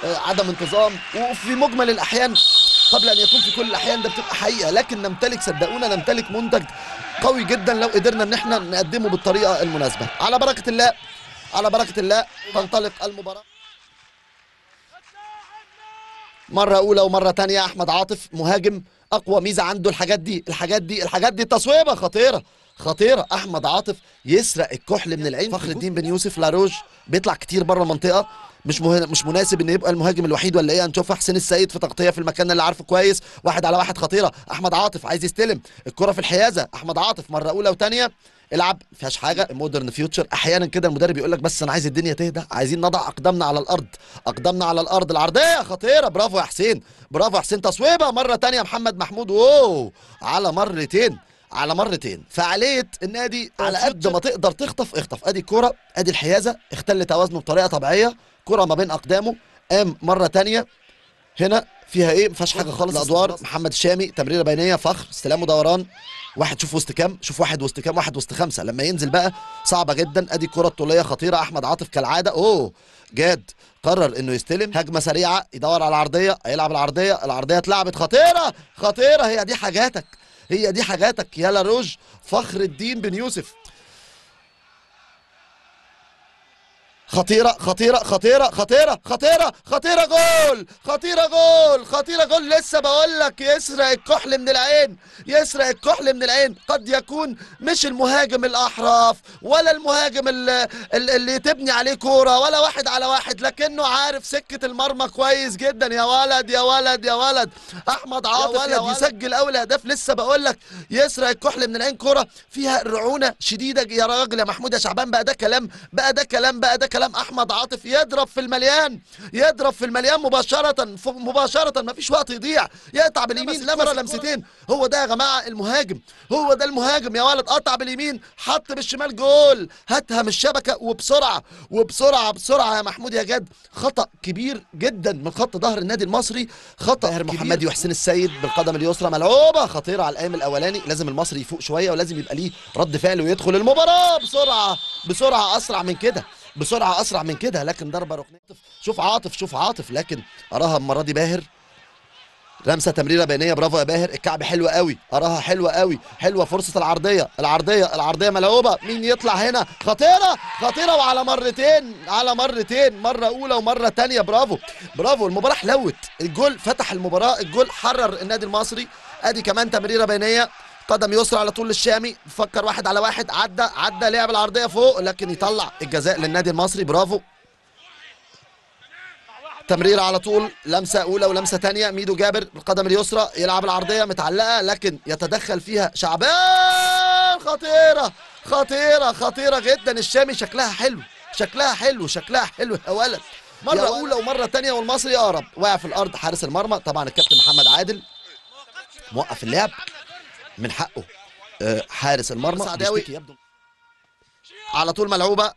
آه، عدم انتظام وفي مجمل الاحيان قبل ان يكون في كل الاحيان ده بتبقى حقيقه لكن نمتلك صدقونا نمتلك منتج قوي جدا لو قدرنا ان احنا نقدمه بالطريقه المناسبه على بركه الله على بركه الله تنطلق المباراه مرة أولى ومرة تانية أحمد عاطف مهاجم أقوى ميزة عنده الحاجات دي الحاجات دي الحاجات دي تصويبة خطيرة خطيرة أحمد عاطف يسرق الكحل من العين فخر الدين بن يوسف لاروج بيطلع كتير بره المنطقة مش مه... مش مناسب ان يبقى المهاجم الوحيد ولا ايه هنشوفها حسين السيد في تغطيه في المكان اللي عارفه كويس واحد على واحد خطيره احمد عاطف عايز يستلم الكره في الحيازه احمد عاطف مره اولى وثانيه العب فيهاش حاجه مودرن فيوتشر احيانا كده المدرب يقول لك بس انا عايز الدنيا تهدى عايزين نضع اقدامنا على الارض اقدامنا على الارض العرضيه خطيره برافو يا حسين برافو يا حسين تصويبه مره تانية محمد محمود واو على مرتين على مرتين فعاليه النادي على قد ما تقدر تخطف اخطف ادي الكوره ادي الحيازه اختل توازنه بطريقه طبيعيه كره ما بين اقدامه قام مره تانية هنا فيها ايه ما فيهاش حاجه خالص الادوار محمد الشامي تمريره بينيه فخر استلام ودوران واحد شوف وسط كام شوف واحد وسط كام واحد وسط خمسه لما ينزل بقى صعبه جدا ادي الكره الطوليه خطيره احمد عاطف كالعاده اوه جاد قرر انه يستلم هجمه سريعه يدور على العرضيه هيلعب العرضيه العرضيه اتلعبت خطيره خطيره هي دي حاجاتك هي دي حاجاتك يا لاروج فخر الدين بن يوسف خطيرة خطيرة خطيرة خطيرة خطيرة خطيرة جول خطيرة جول خطيرة جول لسه بقول لك يسرق الكحل من العين يسرق الكحل من العين قد يكون مش المهاجم الأحرف ولا المهاجم اللي, اللي تبني عليه كورة ولا واحد على واحد لكنه عارف سكة المرمى كويس جدا يا ولد يا ولد يا ولد أحمد عاطف يا ولد يسجل أول أهداف لسه بقول لك يسرق الكحل من العين كورة فيها رعونة شديدة يا راجل يا محمود يا شعبان بقى ده كلام بقى ده كلام بقى ده كلام احمد عاطف يضرب في المليان يضرب في المليان مباشره ف- مباشره ما فيش وقت يضيع يقطع باليمين لمسه لمستين هو ده يا جماعه المهاجم هو ده المهاجم يا ولد قطع باليمين حط بالشمال جول هاتها من الشبكه وبسرعه وبسرعه بسرعه يا محمود يا جد خطا كبير جدا من خط ظهر النادي المصري خطا باهر محمدي وحسين السيد بالقدم اليسرى ملعوبه خطيره على القايم الاولاني لازم المصري يفوق شويه ولازم يبقى ليه رد فعل ويدخل المباراه بسرعه بسرعه اسرع من كده بسرعه اسرع من كده لكن ضربه ركنيه شوف عاطف شوف عاطف لكن اراها المره دي باهر لمسه تمريره بينيه برافو يا باهر الكعب حلو قوي اراها حلوه قوي حلوه فرصه العرضيه العرضيه العرضيه ملعوبه مين يطلع هنا خطيره خطيره وعلى مرتين على مرتين مره اولى ومره تانية برافو برافو المباراه حلوت الجول فتح المباراه الجول حرر النادي المصري ادي كمان تمريره بينيه قدم يسرى على طول الشامي فكر واحد على واحد عدى عدى لعب العرضيه فوق لكن يطلع الجزاء للنادي المصري برافو تمريرة على طول لمسة أولى ولمسة تانية ميدو جابر بالقدم اليسرى يلعب العرضية متعلقة لكن يتدخل فيها شعبان خطيرة خطيرة خطيرة جدا الشامي شكلها حلو شكلها حلو شكلها حلو يا ولد مرة أولى ومرة تانية والمصري أقرب وقع في الأرض حارس المرمى طبعا الكابتن محمد عادل موقف اللعب من حقه آه، حارس المرمى سعداوي. بيشتكي يبدو على طول ملعوبة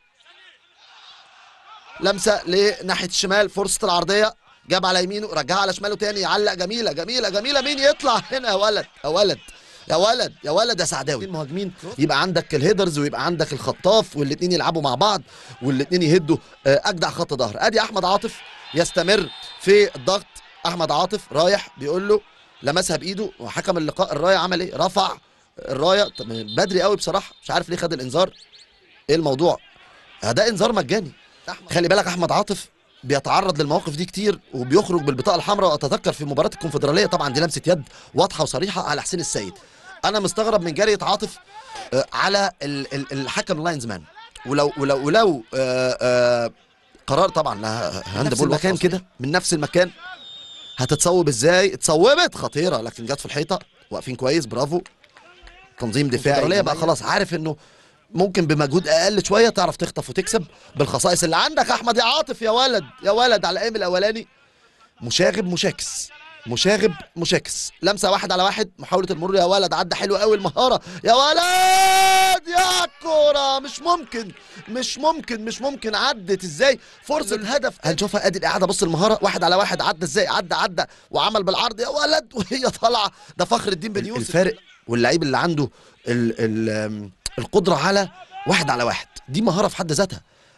لمسه لناحيه الشمال فرصه العرضيه جاب على يمينه رجعها على شماله تاني يعلق جميله جميله جميله مين يطلع هنا يا ولد يا ولد يا ولد يا ولد يا سعداوي المهاجمين يبقى عندك الهيدرز ويبقى عندك الخطاف والاثنين يلعبوا مع بعض والاثنين يهدوا آه، اجدع خط ظهر ادي احمد عاطف يستمر في الضغط احمد عاطف رايح بيقول له لمسها بايده وحكم اللقاء الرايه عمل ايه رفع الرايه طب بدري قوي بصراحه مش عارف ليه خد الانذار ايه الموضوع آه، ده انذار مجاني خلي بالك احمد عاطف بيتعرض للمواقف دي كتير وبيخرج بالبطاقه الحمراء واتذكر في مباراه الكونفدراليه طبعا دي لمسه يد واضحه وصريحه على حسين السيد انا مستغرب من جريه عاطف آه، على ال- ال- الحكم لاينز مان ولو ولو ولو آه، آه، قرار طبعا لا هاند بول مكان كده من نفس المكان هتتصوب ازاي اتصوبت خطيره لكن جت في الحيطه واقفين كويس برافو تنظيم دفاعي بقى خلاص عارف انه ممكن بمجهود اقل شويه تعرف تخطف وتكسب بالخصائص اللي عندك احمد يا عاطف يا ولد يا ولد على الايام الاولاني مشاغب مشاكس مشاغب مشاكس لمسه واحد على واحد محاوله المرور يا ولد عدى حلو قوي المهاره يا ولد يا كوره مش ممكن مش ممكن مش ممكن عدت ازاي فرصه هدف هنشوفها ادي الاعاده بص المهاره واحد على واحد عدى ازاي عدى عدى وعمل بالعرض يا ولد وهي طالعه ده فخر الدين بن يوسف الفارق واللعيب اللي عنده ال ال القدره على واحد على واحد دي مهاره في حد ذاتها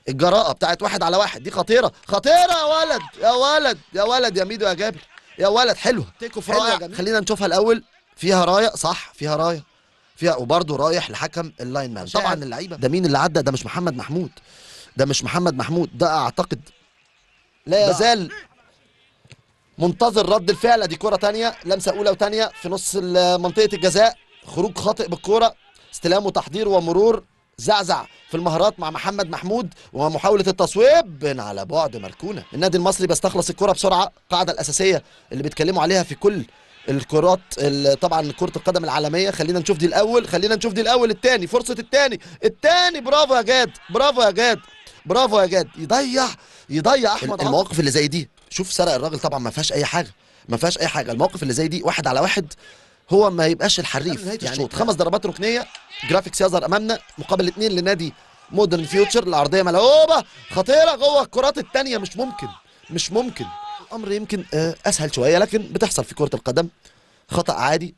الجراءه بتاعت واحد على واحد دي خطيره خطيره يا ولد يا ولد يا ولد يا ميدو يا جابر يا ولد حلوه تيكو في حلوة، رائع جميل. خلينا نشوفها الاول فيها رايه صح فيها رايه فيها وبرده رايح لحكم اللاين مان طبعا اللعيبه ده مين اللي عدى ده مش محمد محمود ده مش محمد محمود ده اعتقد لا يزال منتظر رد الفعل دي كرة تانية لمسة أولى وتانية في نص ال- منطقة الجزاء خروج خاطئ بالكرة استلام وتحضير ومرور زعزع في المهارات مع محمد محمود ومحاولة التصويب من على بعد مركونة النادي المصري بيستخلص الكرة بسرعة القاعدة الأساسية اللي بيتكلموا عليها في كل الكرات ال- طبعا كرة القدم العالمية خلينا نشوف دي الأول خلينا نشوف دي الأول التاني فرصة التاني التاني برافو يا جاد برافو يا جاد برافو يا جاد يضيع يضيع احمد عاطف. المواقف اللي زي دي شوف سرق الراجل طبعا ما فيهاش اي حاجه ما فيهاش اي حاجه المواقف اللي زي دي واحد على واحد هو ما يبقاش الحريف نهاية يعني الشوط. خمس ضربات ركنيه جرافيكس يظهر امامنا مقابل اثنين لنادي مودرن فيوتشر العرضيه ملعوبه خطيره جوه الكرات الثانيه مش ممكن مش ممكن الامر يمكن آه، اسهل شويه لكن بتحصل في كره القدم خطا عادي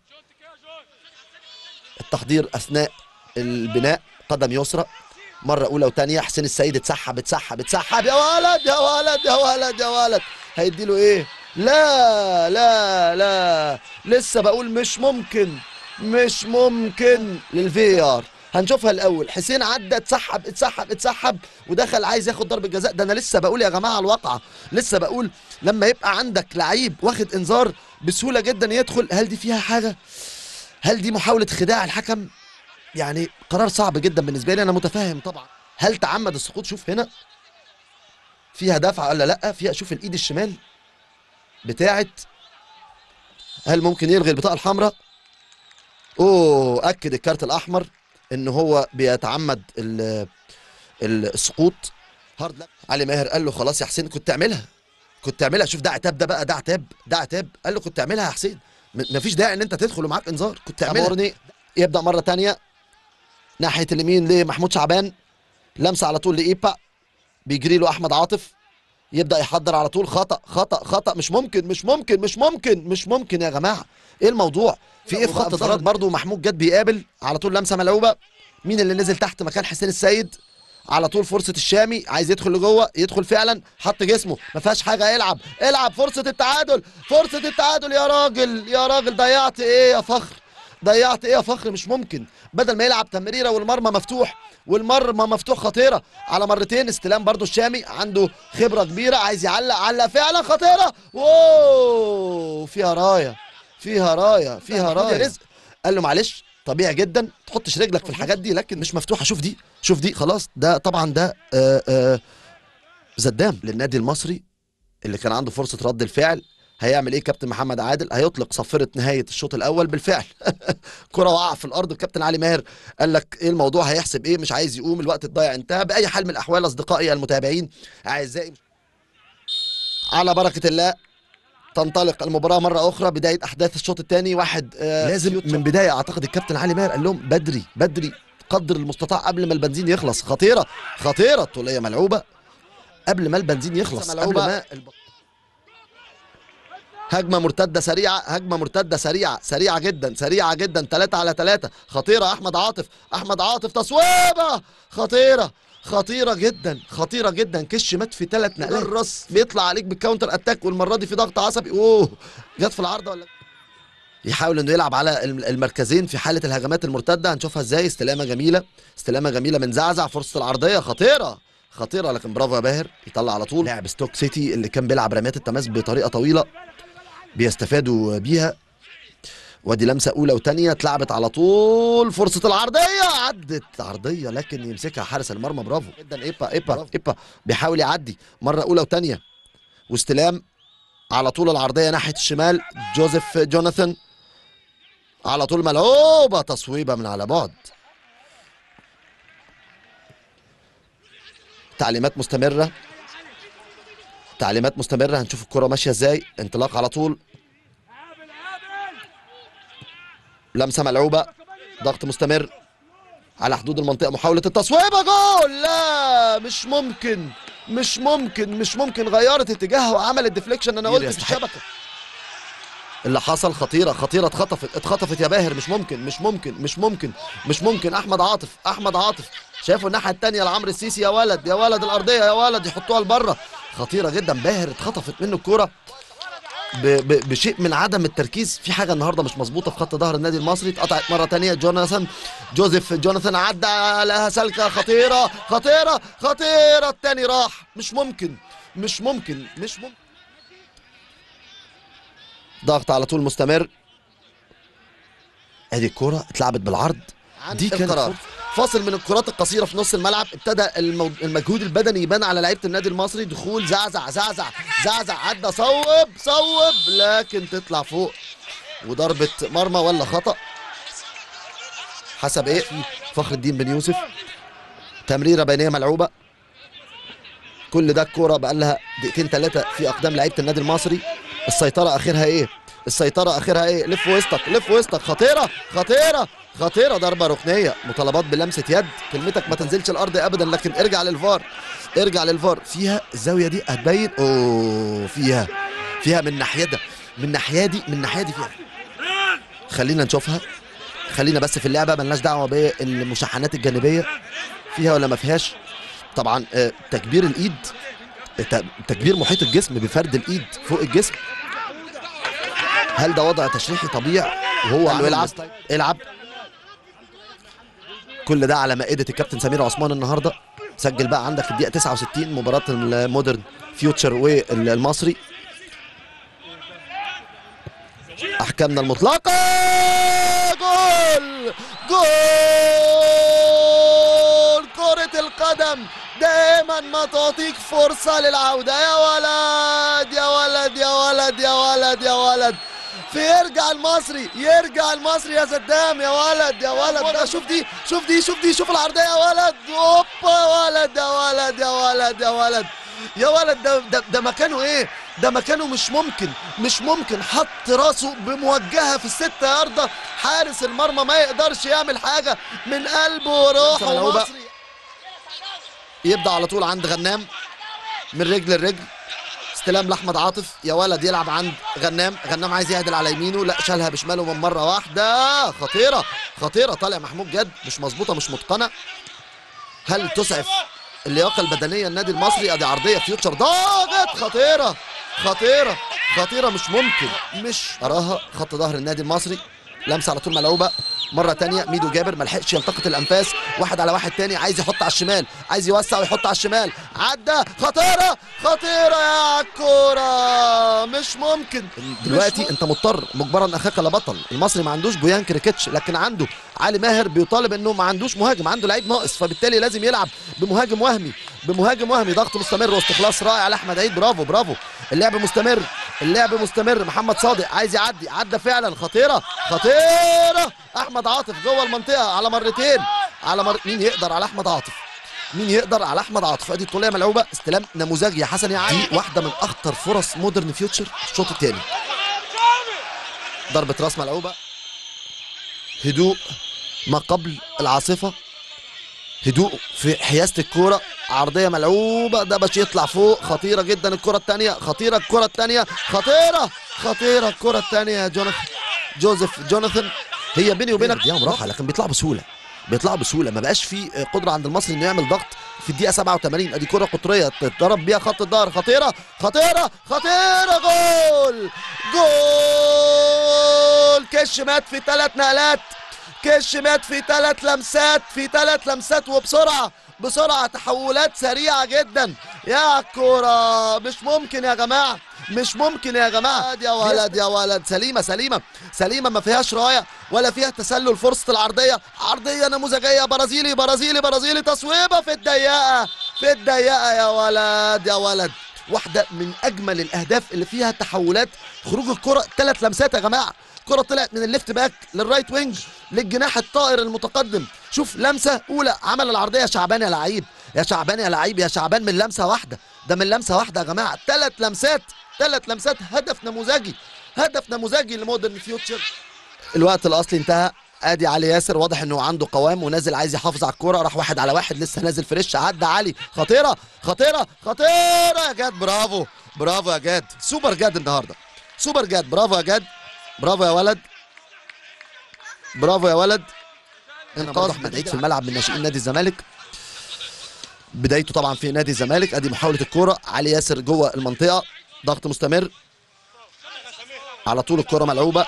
التحضير اثناء البناء قدم يسرى مرة أولى وتانية حسين السيد اتسحب اتسحب اتسحب يا ولد يا ولد يا ولد يا ولد هيديله إيه؟ لا لا لا لسه بقول مش ممكن مش ممكن للفي ار هنشوفها الاول حسين عدى اتسحب اتسحب اتسحب ودخل عايز ياخد ضربه جزاء ده انا لسه بقول يا جماعه الواقعه لسه بقول لما يبقى عندك لعيب واخد انذار بسهوله جدا يدخل هل دي فيها حاجه هل دي محاوله خداع الحكم يعني قرار صعب جدا بالنسبه لي انا متفاهم طبعا هل تعمد السقوط شوف هنا فيها دفعه ولا لا فيها شوف الايد الشمال بتاعت هل ممكن يلغي البطاقه الحمراء اوه اكد الكارت الاحمر ان هو بيتعمد ال- ال- السقوط هارد لاب. علي ماهر قال له خلاص يا حسين كنت تعملها كنت تعملها شوف ده عتاب ده بقى ده عتاب ده عتاب قال له كنت تعملها يا حسين م- مفيش داعي ان انت تدخل ومعاك انذار كنت تعملها أمورني يبدا مره تانية ناحيه اليمين لمحمود شعبان لمسه على طول لايبا بيجري له احمد عاطف يبدا يحضر على طول خطا خطا خطا مش ممكن مش ممكن مش ممكن مش ممكن يا جماعه ايه الموضوع في ايه في خط ضغط برضه محمود جد بيقابل على طول لمسه ملعوبه مين اللي نزل تحت مكان حسين السيد على طول فرصه الشامي عايز يدخل لجوه يدخل فعلا حط جسمه ما فيهاش حاجه يلعب العب فرصه التعادل فرصه التعادل يا راجل يا راجل ضيعت ايه يا فخر ضيعت ايه يا فخر مش ممكن بدل ما يلعب تمريره والمرمى مفتوح والمرمى مفتوح خطيره على مرتين استلام برضو الشامي عنده خبره كبيره عايز يعلق علق فعلا خطيره واو فيها رايه فيها رايه فيها رايه رزق قال له معلش طبيعي جدا تحطش رجلك في الحاجات دي لكن مش مفتوحه شوف دي شوف دي خلاص ده طبعا ده آه آه زدام للنادي المصري اللي كان عنده فرصه رد الفعل هيعمل ايه كابتن محمد عادل هيطلق صفره نهايه الشوط الاول بالفعل كره وقع في الارض الكابتن علي ماهر قال لك ايه الموضوع هيحسب ايه مش عايز يقوم الوقت الضايع انتهى باي حال من الاحوال اصدقائي المتابعين اعزائي على بركه الله تنطلق المباراة مرة أخرى بداية أحداث الشوط الثاني واحد آه لازم من بداية أعتقد الكابتن علي ماهر قال لهم بدري بدري قدر المستطاع قبل ما البنزين يخلص خطيرة خطيرة طولية ملعوبة قبل ما البنزين يخلص قبل ما الب... هجمة مرتدة سريعة هجمة مرتدة سريعة سريعة جدا سريعة جدا ثلاثة على ثلاثة خطيرة أحمد عاطف أحمد عاطف تصويبة خطيرة خطيرة جدا خطيرة جدا كش مات في ثلاث نقلات الراس بيطلع عليك بالكاونتر اتاك والمرة دي في ضغط عصبي اوه جت في العارضة ولا يحاول انه يلعب على الم- المركزين في حالة الهجمات المرتدة هنشوفها ازاي استلامة جميلة استلامة جميلة من زعزع فرصة العرضية خطيرة خطيرة لكن برافو يا باهر يطلع على طول لاعب ستوك سيتي اللي كان بيلعب رميات التماس بطريقة طويلة بيستفادوا بيها وادي لمسه اولى وثانيه اتلعبت على طول فرصه العرضيه عدت عرضيه لكن يمسكها حارس المرمى برافو جدا ايبا ايبا ايبا بيحاول يعدي مره اولى وثانيه واستلام على طول العرضيه ناحيه الشمال جوزيف جوناثان على طول ملعوبه تصويبه من على بعد تعليمات مستمره تعليمات مستمره هنشوف الكره ماشيه ازاي انطلاق على طول لمسه ملعوبه ضغط مستمر على حدود المنطقه محاوله التصويبه جول لا مش ممكن مش ممكن مش ممكن غيرت اتجاهها وعملت ديفليكشن انا قلت في يستحق. الشبكه اللي حصل خطيره خطيره اتخطفت اتخطفت يا باهر مش ممكن مش ممكن مش ممكن مش ممكن احمد عاطف احمد عاطف شايفوا الناحيه الثانيه لعمرو السيسي يا ولد يا ولد الارضيه يا ولد يحطوها لبره خطيره جدا باهر اتخطفت منه الكوره ب ب بشيء من عدم التركيز في حاجه النهارده مش مظبوطه في خط ظهر النادي المصري اتقطعت مره تانية جوناثان جوزيف جوناثان عدى لها سلكه خطيره خطيره خطيره التاني راح مش ممكن مش ممكن مش ممكن ضغط على طول مستمر ادي الكوره اتلعبت بالعرض دي كانت القرار. فاصل من الكرات القصيره في نص الملعب ابتدى المو... المجهود البدني يبان على لعيبه النادي المصري دخول زعزع زعزع زعزع عدى صوب صوب لكن تطلع فوق وضربه مرمى ولا خطا حسب ايه فخر الدين بن يوسف تمريره بينيه ملعوبه كل ده الكوره بقى لها دقيقتين ثلاثه في اقدام لعيبه النادي المصري السيطره اخرها ايه السيطره اخرها ايه لف وسطك لف وسطك خطيره خطيره خطيره ضربه ركنيه مطالبات بلمسه يد كلمتك ما تنزلش الارض ابدا لكن ارجع للفار ارجع للفار فيها الزاويه دي هتبين اوه فيها فيها من ناحيه ده من ناحيه دي من ناحيه دي فيها خلينا نشوفها خلينا بس في اللعبه ملناش دعوه بالمشحنات الجانبيه فيها ولا ما فيهاش طبعا آه، تكبير الايد ت- تكبير محيط الجسم بفرد الايد فوق الجسم هل ده وضع تشريحي طبيعي وهو قال له عامل العب. العب العب كل ده على مائده الكابتن سمير عثمان النهارده سجل بقى عندك الدقيقه 69 مباراه المودرن فيوتشر والمصري احكامنا المطلقه جول جول كرة القدم دائما ما تعطيك فرصة للعودة يا ولد يا ولد يا ولد يا ولد يا ولد في يرجع المصري يرجع المصري يا سدام يا ولد يا ولد ده شوف دي شوف دي شوف دي شوف العرضية يا ولد اوبا يا ولد يا ولد يا ولد يا ولد يا ولد ده ده, ده مكانه ايه ده مكانه مش ممكن مش ممكن حط راسه بموجهه في الستة ياردة حارس المرمى ما يقدرش يعمل حاجه من قلبه وروحه ملعوبة. مصري يبدا على طول عند غنام من رجل لرجل استلام لاحمد عاطف يا ولد يلعب عند غنام غنام عايز يعدل على يمينه لا شالها بشماله من مره واحده خطيره خطيره طالع محمود جد مش مظبوطه مش متقنه هل تسعف اللياقه البدنيه النادي المصري ادي عرضيه فيوتشر ضاغط خطيره خطيره خطيره مش ممكن مش اراها خط ظهر النادي المصري لمسه على طول ملعوبه مره تانية ميدو جابر ما لحقش يلتقط الانفاس واحد على واحد تاني عايز يحط على الشمال عايز يوسع ويحط على الشمال عدى خطيره خطيره يا الكوره مش ممكن دلوقتي انت مضطر مجبرا اخاك لا بطل المصري ما عندوش بويان كريكيتش لكن عنده علي ماهر بيطالب انه ما عندوش مهاجم عنده لعيب ناقص فبالتالي لازم يلعب بمهاجم وهمي بمهاجم وهمي ضغط مستمر واستخلاص رائع لاحمد عيد برافو برافو اللعب مستمر اللعب مستمر محمد صادق عايز يعدي عدى فعلا خطيره خطيره احمد عاطف جوه المنطقه على مرتين على مر... مين يقدر على احمد عاطف مين يقدر على احمد عاطف ادي الطوليه ملعوبه استلام نموذجي يا حسن يا علي دي واحده من اخطر فرص مودرن فيوتشر الشوط الثاني ضربه راس ملعوبه هدوء ما قبل العاصفه هدوء في حيازه الكوره عرضيه ملعوبه ده باش يطلع فوق خطيره جدا الكره الثانيه خطيره الكره الثانيه خطيره خطيره الكره الثانيه يا جوناثان جوزيف جوناثان هي بيني وبينك دي راحه لكن بيطلعوا بسهوله بيطلعوا بسهوله ما بقاش في قدره عند المصري انه يعمل ضغط في الدقيقه 87 ادي كره قطريه تتضرب بيها خط الظهر خطيره خطيره خطيره جول جول كش مات في ثلاث نقلات كش مات في ثلاث لمسات في ثلاث لمسات وبسرعه بسرعه تحولات سريعه جدا يا كرة مش ممكن يا جماعه مش ممكن يا جماعه يا ولد يا ولد سليمه سليمه سليمه ما فيهاش رايه ولا فيها تسلل فرصه العرضيه عرضيه نموذجيه برازيلي برازيلي برازيلي تصويبه في الضيقه في الضيقه يا ولد يا ولد واحده من اجمل الاهداف اللي فيها تحولات خروج الكره ثلاث لمسات يا جماعه كرة طلعت من الليفت باك للرايت وينج للجناح الطائر المتقدم شوف لمسة أولى عمل العرضية يا شعبان يا لعيب يا شعبان يا لعيب يا شعبان من لمسة واحدة ده من لمسة واحدة يا جماعة ثلاث لمسات ثلاث لمسات هدف نموذجي هدف نموذجي لمودرن فيوتشر الوقت الأصلي انتهى ادي علي ياسر واضح انه عنده قوام ونازل عايز يحافظ على الكوره راح واحد على واحد لسه نازل فريش عدى علي خطيره خطيره خطيره يا جاد برافو برافو يا جاد سوبر جاد النهارده سوبر جاد برافو يا جاد برافو يا ولد برافو يا ولد هنا انقاذ برضه احمد أحمد عيد عيد في الملعب من ناشئين نادي الزمالك بدايته طبعا في نادي الزمالك ادي محاوله الكوره علي ياسر جوه المنطقه ضغط مستمر على طول الكره ملعوبه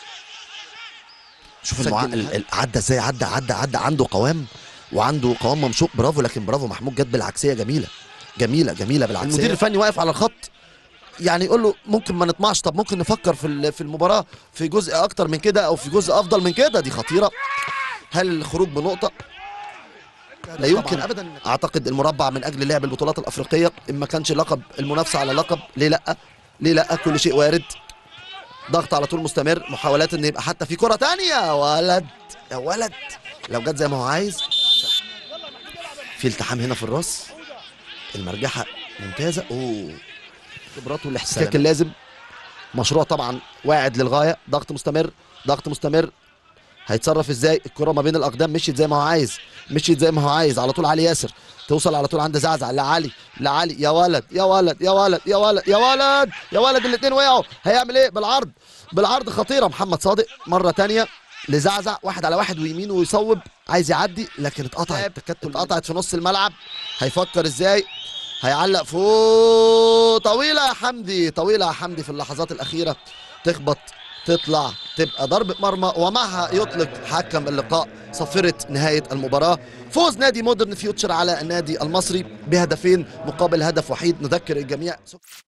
شوف سجل المع... الهدف. ال- ال- عدى ازاي عدى عدى عدى عنده قوام وعنده قوام ممشوق برافو لكن برافو محمود جت بالعكسيه جميله جميله جميله بالعكسيه المدير الفني واقف على الخط يعني يقول له ممكن ما نطمعش طب ممكن نفكر في ال- في المباراه في جزء اكتر من كده او في جزء افضل من كده دي خطيره هل الخروج بنقطه لا يمكن طبعاً. ابدا اعتقد المربع من اجل لعب البطولات الافريقيه ان ما كانش لقب المنافسه على لقب ليه لا ليه لا كل شيء وارد ضغط على طول مستمر محاولات ان يبقى حتى في كره تانية يا ولد يا ولد لو جت زي ما هو عايز في التحام هنا في الراس المرجحه ممتازه اوه خبراته والاحتكاك اللازم مشروع طبعا واعد للغايه ضغط مستمر ضغط مستمر هيتصرف ازاي الكره ما بين الاقدام مشيت زي ما هو عايز مشيت زي ما هو عايز على طول علي ياسر توصل على طول عند زعزع لعلي لعلي يا ولد يا ولد يا ولد يا ولد يا ولد يا ولد الاثنين وقعوا هيعمل ايه بالعرض بالعرض خطيره محمد صادق مره تانية لزعزع واحد على واحد ويمينه ويصوب عايز يعدي لكن اتقطعت اتقطعت في نص الملعب هيفكر ازاي هيعلق فوق طويله يا حمدي طويله يا حمدي في اللحظات الاخيره تخبط تطلع تبقى ضربة مرمى ومعها يطلق حكم اللقاء صفرة نهاية المباراة فوز نادي مودرن فيوتشر على النادي المصري بهدفين مقابل هدف وحيد نذكر الجميع